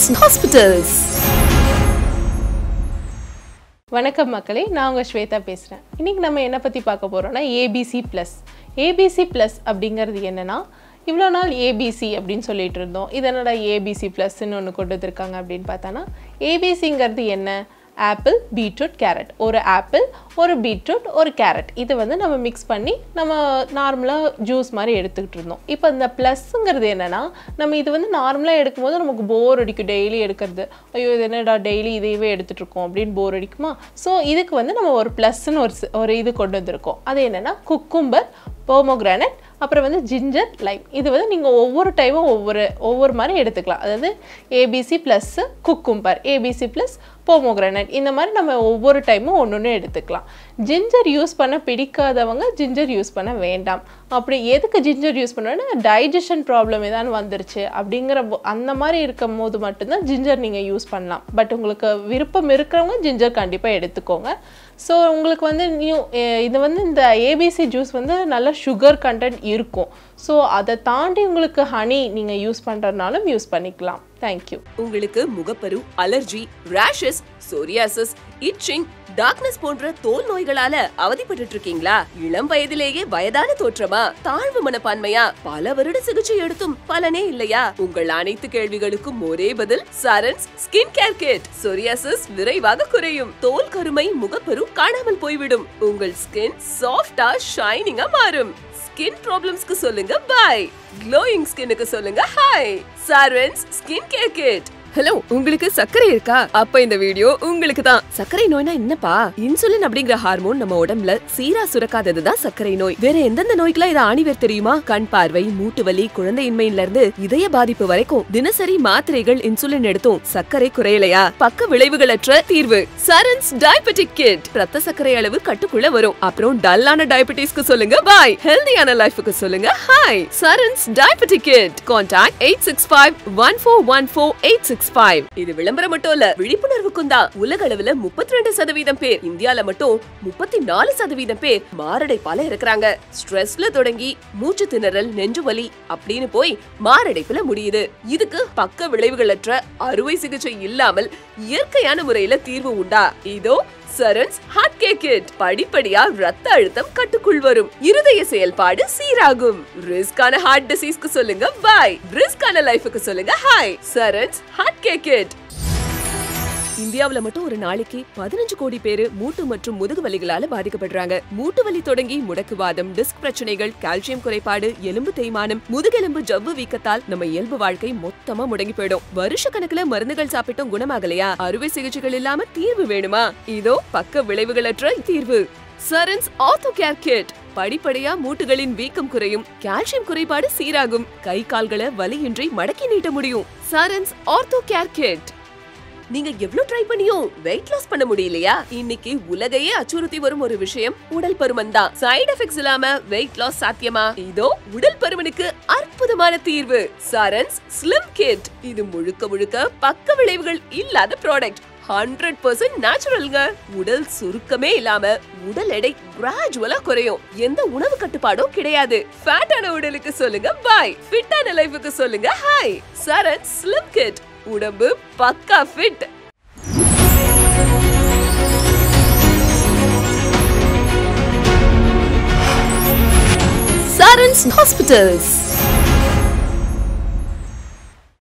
Sarans Hospitals. வணக்கம் மக்களே நான் உங்கள் ஸ்வேதா பேசுகிறேன் இன்றைக்கி நம்ம என்ன பற்றி பார்க்க போகிறோம்னா ஏபிசி ப்ளஸ் ஏபிசி ப்ளஸ் அப்படிங்கிறது என்னென்னா இவ்வளோ நாள் ஏபிசி அப்படின்னு சொல்லிட்டு இருந்தோம் இது என்னடா ஏபிசி ப்ளஸ்ன்னு ஒன்று கொண்டு வந்திருக்காங்க அப்படின்னு பார்த்தானா ஏபிசிங்கிறது என்ன ஆப்பிள் பீட்ரூட் கேரட் ஒரு ஆப்பிள் ஒரு பீட்ரூட் ஒரு கேரட் இது வந்து நம்ம மிக்ஸ் பண்ணி நம்ம நார்மலாக ஜூஸ் மாதிரி எடுத்துக்கிட்டு இருந்தோம் இப்போ இந்த ப்ளஸ்ஸுங்கிறது என்னென்னா நம்ம இது வந்து நார்மலாக எடுக்கும்போது நமக்கு போர் அடிக்கும் டெய்லி எடுக்கிறது ஐயோ இது என்னடா டெய்லி இதையவே எடுத்துகிட்டு இருக்கோம் அப்படின்னு போர் அடிக்குமா ஸோ இதுக்கு வந்து நம்ம ஒரு ப்ளஸ்ன்னு ஒரு சி- ஒரு இது கொண்டு வந்திருக்கோம் அது என்னென்னா குக்கும்பர் போமோகிரானட் அப்புறம் வந்து ஜிஞ்சர் லைம் இது வந்து நீங்கள் ஒவ்வொரு டைமும் ஒவ்வொரு ஒவ்வொரு மாதிரி எடுத்துக்கலாம் அதாவது ABC plus cucumber ABC plus pomegranate இந்த மாதிரி நம்ம ஒவ்வொரு டைமும் ஒன்று ஒன்று எடுத்துக்கலாம் ஜிஞ்சர் யூஸ் பண்ண பிடிக்காதவங்க ஜிஞ்சர் யூஸ் பண்ண வேண்டாம் அப்படி எதுக்கு ஜிஞ்சர் யூஸ் பண்ணுறோன்னா டைஜஷன் ப்ராப்ளம் ஏதாவது வந்துருச்சு அப்படிங்கிற போ- அந்த மாதிரி இருக்கும் போது மட்டும்தான் ஜிஞ்சர் நீங்கள் யூஸ் பண்ணலாம் பட் உங்களுக்கு விருப்பம் இருக்கிறவங்க ஜிஞ்சர் கண்டிப்பாக எடுத்துக்கோங்க ஸோ உங்களுக்கு வந்து நியூ இது வந்து இந்த ஏபிசி ஜூஸ் வந்து நல்ல சுகர் கண்டென்ட் இருக்கும் ஸோ அதை தாண்டி உங்களுக்கு ஹனி நீங்கள் யூஸ் பண்ணுறதுனாலும் யூஸ் பண்ணிக்கலாம் தேங்க்யூ உங்களுக்கு முகப்பரு allergy rashes psoriasis itching darkness போன்ற தோல் நோய்களால அவதிப்பட்டு இருக்கீங்களா இளம் வயதிலேயே வயதான தோற்றமா தாழ்வு மனப்பான்மையா பல வருட சிகிச்சை எடுத்தும் பலனே இல்லையா உங்கள் அனைத்து கேள்விகளுக்கும் ஒரே பதில் Saran's skin care kit psoriasis விரைவாக குறையும் தோல் கருமை முகப்பரு காணாமல் போய்விடும் உங்கள் ஸ்கின் சாஃப்டா ஷைனிங்கா மாறும் ஸ்கின் ப்ராப்ளம்ஸ்க்கு சொல்லுங்க பை க்ளோயிங் ஸ்கின்னுக்கு சொல்லுங்க hi Saran's skin care kit hello உங்களுக்கு சர்க்கரை இருக்கா அப்ப இந்த வீடியோ உங்களுக்கு தான் சர்க்கரை நோய்னா என்னப்பா இன்சுலின் அப்படிங்கிற ஹார்மோன் நம்ம உடம்புல சீரா சுரக்காததுதான் சர்க்கரை நோய் வேற எந்தெந்த நோய்க்கெல்லாம் இது ஆணிவேர் தெரியுமா கண் பார்வை மூட்டு வலி குழந்தையின்மையில இருந்து இதய பாதிப்பு வரைக்கும் தினசரி மாத்திரைகள் இன்சுலின் எடுத்தும் சர்க்கரை குறையலையா பக்க விளைவுகளற்ற தீர்வு சரன்ஸ் டயபெட்டிக் கிட் ரத்த சர்க்கரை அளவு கட்டுக்குள்ள வரும் அப்புறம் டல்லான டயபெட்டிஸ்க்கு சொல்லுங்க பாய் ஹெல்தியான லைஃபுக்கு சொல்லுங்க hi Saran's diabetic kit contact eight six five one four one four eight six five இது விளம்பரம் மட்டும் இல்ல விழிப்புணர்வுக்கும் தான் உலக அளவுல முப்பத்தி ரெண்டு சதவீதம் பேர் இந்தியால மட்டும் முப்பத்தி நாலு சதவீதம் பேர் மாரடைப்பால இருக்கிறாங்க ஸ்ட்ரெஸ்ல தொடங்கி மூச்சு திணறல் நெஞ்சு வலி அப்படின்னு போய் மாரடைப்புல முடியுது இதுக்கு பக்க விளைவுகளற்ற அறுவை சிகிச்சை இல்லாமல் இயற்கையான முறையில தீர்வு உண்டா இதோ சரன்ஸ் ஹார்ட் கேக் கிட் படிப்படியா ரத்த அழுத்தம் கட்டுக்குள் வரும் இருதய செயல்பாடு சீராகும் ரிஸ்கான ஹார்ட் டிசீஸ்க்கு சொல்லுங்க பாய் ரிஸ்கான லைஃபுக்கு சொல்லுங்க hi Saran's heart care kit இந்தியாவுல மட்டும் ஒரு நாளைக்கு பதினஞ்சு கோடி பேரு மூட்டு மற்றும் முதுகு வலிகளால பாதிக்கப்படுறாங்க மூட்டு வலி தொடங்கி முடக்குவாதம் டிஸ்க் பிரச்சனைகள் கால்சியம் குறைபாடு எலும்பு தேய்மானம் முதுகெலும்பு ஜவ்வு வீக்கத்தால் நம்ம இயல்பு வாழ்க்கை மொத்தமா முடங்கி போயிடும் வருஷ கணக்குல மருந்துகள் சாப்பிட்டும் குணமாகலையா அறுவை சிகிச்சைகள் இல்லாம தீர்வு வேணுமா இதோ பக்க விளைவுகளற்ற தீர்வு சரன்ஸ் ஆர்த்தோ கேர் கிட் படிப்படியா மூட்டுகளின் வீக்கம் குறையும் கால்சியம் குறைபாடு சீராகும் கை கால்களை வலியின்றி மடக்கி நீட்ட முடியும் சரன்ஸ் ஆர்த்தோ கேர் கிட் நீங்க எவ்வளவு ட்ரை பண்ணியும் வெயிட் லாஸ் பண்ண முடியலையா இன்னைக்கு உலகையே அச்சுறுத்தி வரும் ஒரு விஷயம் உடல் பருமன் தான் சைடு எஃபெக்ட்ஸ் இல்லாம வெயிட் லாஸ் சாத்தியமா இதோ உடல் பருமனுக்கு அற்புதமான தீர்வு சரன்ஸ் ஸ்லிம் கிட் இது முழுக்க முழுக்க பக்க விளைவுகள் இல்லாத ப்ராடக்ட் ஹண்ட்ரட் பர்சன்ட் நேச்சுரல்ங்க உடல் சுருக்கமே இல்லாம உடல் எடை கிராஜுவலா குறையும் எந்த உணவு கட்டுப்பாடும் கிடையாது ஃபேட்டான உடலுக்கு சொல்லுங்க பாய் ஃபிட்டான லைஃபுக்கு சொல்லுங்க ஹாய் சரன் ஸ்லிம் கிட் உடம்பு பக்கா ஃபிட் Sarans Hospitals